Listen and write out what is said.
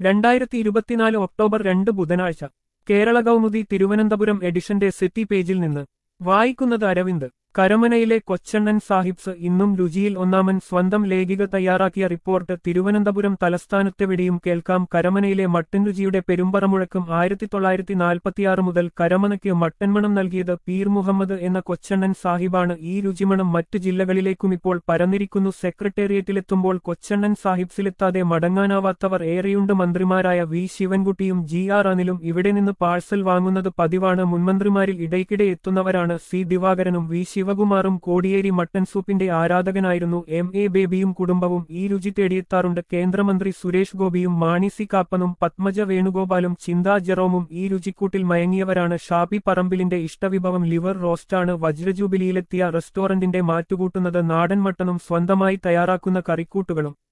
രണ്ടായിരത്തി ഇരുപത്തിനാല് ഒക്ടോബർ രണ്ട് ബുധനാഴ്ച കേരള കൗമുദി തിരുവനന്തപുരം എഡിഷന്റെ സിറ്റി പേജിൽ നിന്ന് വായിക്കുന്നത് അരവിന്ദ് കരമനയിലെ കൊച്ചണ്ണൻ സാഹിബ്സ് ഇന്നും രുചിയിൽ ഒന്നാമൻ സ്വന്തം ലേഖിക തയ്യാറാക്കിയ റിപ്പോർട്ട് തിരുവനന്തപുരം തലസ്ഥാനത്തെവിടെയും കേൾക്കാം കരമനയിലെ മട്ടൻ രുചിയുടെ പെരുമ്പറമുഴക്കം ആയിരത്തി തൊള്ളായിരത്തി നാൽപ്പത്തിയാറ് മുതൽ കരമനയ്ക്ക് മട്ടൻമണം നൽകിയത് പീർ മുഹമ്മദ് എന്ന കൊച്ചണ്ണൻ സാഹിബാണ് ഈ രുചിമണം മറ്റു ജില്ലകളിലേക്കും ഇപ്പോൾ പരന്നിരിക്കുന്നു സെക്രട്ടേറിയറ്റിലെത്തുമ്പോൾ കൊച്ചണ്ണൻ സാഹിബ്സിലെത്താതെ മടങ്ങാനാവാത്തവർ ഏറെയുണ്ട് മന്ത്രിമാരായ വി ശിവൻകുട്ടിയും ജി ആർ അനിലും ഇവിടെ നിന്ന് പാഴ്സൽ വാങ്ങുന്നത് പതിവാണ് മുൻമന്ത്രിമാരിൽ ഇടയ്ക്കിടെ എത്തുന്നവരാണ് സി ദിവാകരനും വി ശിവകുമാറും കോടിയേരി മട്ടൻ സൂപ്പിന്റെ ആരാധകനായിരുന്നു എം എ ബേബിയും കുടുംബവും ഈ രുചി തേടിയെത്താറുണ്ട് കേന്ദ്രമന്ത്രി സുരേഷ് ഗോപിയും മാണി സി കാപ്പനും പത്മജ വേണുഗോപാലും ചിന്താ ജെറോമും ഈ രുചിക്കൂട്ടിൽ മയങ്ങിയവരാണ് ഷാബി പറമ്പിലിന്റെ ഇഷ്ടവിഭവം ലിവർ റോസ്റ്റാണ് വജ്രജൂബിലിയിലെത്തിയ റെസ്റ്റോറന്റിന്റെ മാറ്റുകൂട്ടുന്നത് നാടൻ മട്ടനും സ്വന്തമായി തയ്യാറാക്കുന്ന കറിക്കൂട്ടുകളും